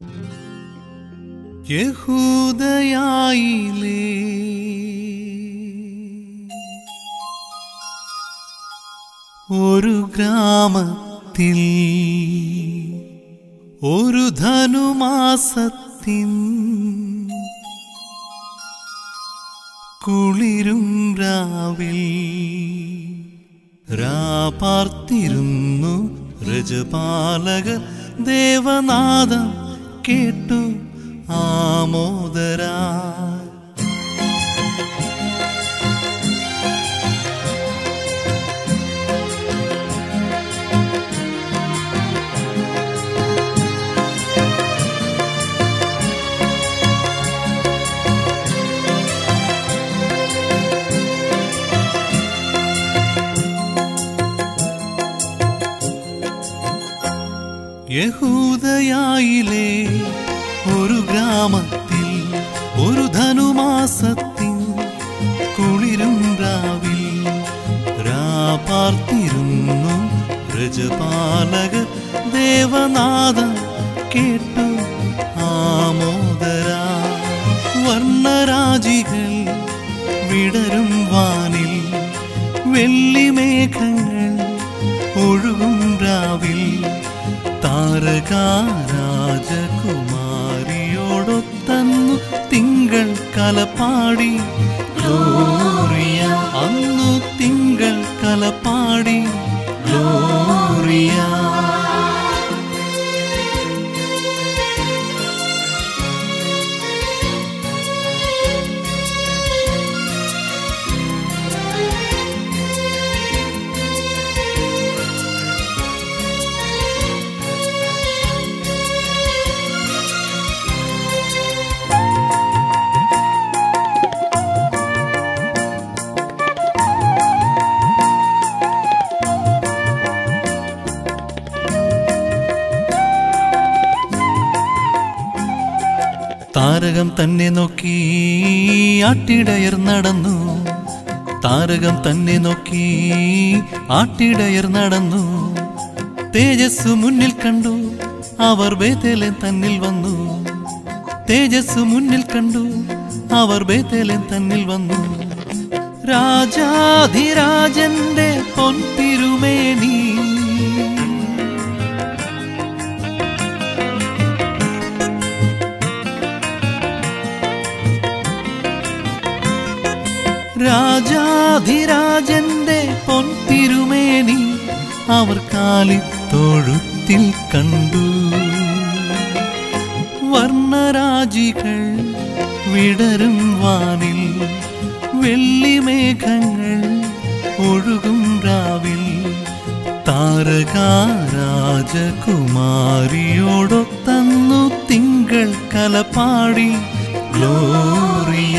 യഹൂദയായിലേ ഒരു ഗ്രാമത്തിൽ ഒരു ധനുമാസത്തിൻ കുളിരും രാവിൽ രാപാർത്തിരുന്നു രജപാലകർ ദേവനാദം കേട്ടു ആമോദരാ യഹൂദയായിലെ ഒരു ഗ്രാമത്തിൽ ഒരു ധനുമാസത്തിൻ കുളിരും രാവിൽ രാപാർത്തിരുന്നു രജപാലകർ ദേവനാദം കേട്ടു ആമോദരാ വർണ്ണരാജികൾ വിടരും വാനിൽ വെള്ളിമേഘങ്ങൾ ഒഴുകും രാവിൽ താരകാരാജകുമാരിയോടൊത്തന്നു തിങ്കൾ കലപ്പാടി ഗ്ലോറിയ അന്നു തിങ്കൾ കലപ്പാടി ഗ്ലോറിയ താരകം തന്നെ നോക്കി ആട്ടിടയർ നടന്നു താരകം തന്നെ നോക്കി ആട്ടിടയർ നടന്നു തേജസ് മുന്നിൽ കണ്ടു അവർ ബേതേലൻ തന്നിൽ വന്നു തേജസ് മുന്നിൽ കണ്ടു അവർ ബേതേലൻ തന്നിൽ വന്നു രാജാധിരാജന്റെ പൊൻതിരുമേനി രാജാധിരാജന്റെ പൊൻതിരുമേനി അവർ കാലിത്തൊഴുത്തിൽ കണ്ടു വർണ്ണരാജികൾ വിടരും വാനിൽ വെള്ളിമേഘങ്ങൾ ഒഴുകും രാവിൽ താരകാരാജകുമാരിയോടൊത്തന്നു തിങ്കൾ കലപ്പാടി ഗ്ലോറിയ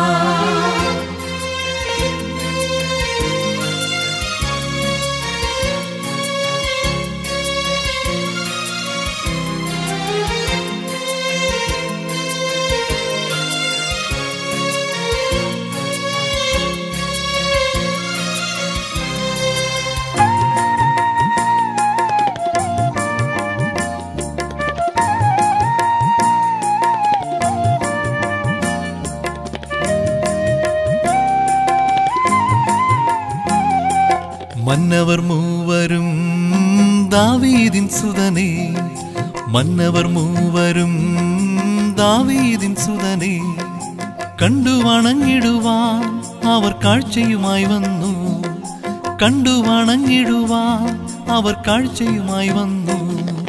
മന്നവർ മൂവരും ദാവീദിൻ സുതനെ മന്നവർ മൂവരും ദാവീദിൻ സുതനെ കണ്ടു വണങ്ങിടുവാൻ അവർ കാഴ്ചയുമായി വന്നു കണ്ടു വണങ്ങിടുവാൻ അവർ കാഴ്ചയുമായി വന്നു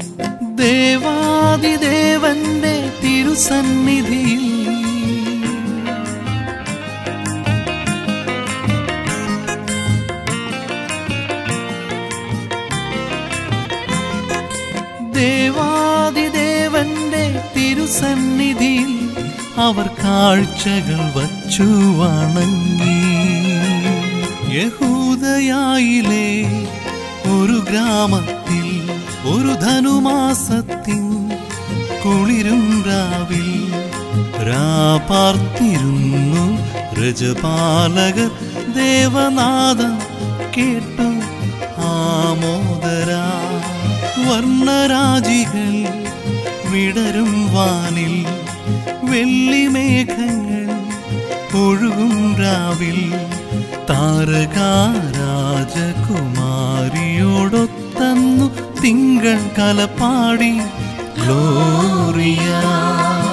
ദേവാദിദേവന്റെ തിരുസന്നിധിയിൽ ദേവാദിദേവന്റെ തിരുസന്നിധിയിൽ അവർ കാഴ്ചകൾ വച്ചു വണങ്ങി യഹൂദയായിലെ ഒരു ഗ്രാമത്തിൽ ഒരു ധനുമാസത്തിൻ കുളിരും രാവിൽ രാപാർത്തിരുന്നു രജപാലകർ ദേവനാദം കേട്ടു ആമോദരാ വർണ്ണരാജികൾ വിടരും വാനിൽ വെള്ളിമേഘങ്ങൾ ഒഴുകും രാവിൽ താരകാരാജകുമാരിയോടൊത്തന്നു തിങ്കൾ കലപ്പാടി ഗ്ലോറിയ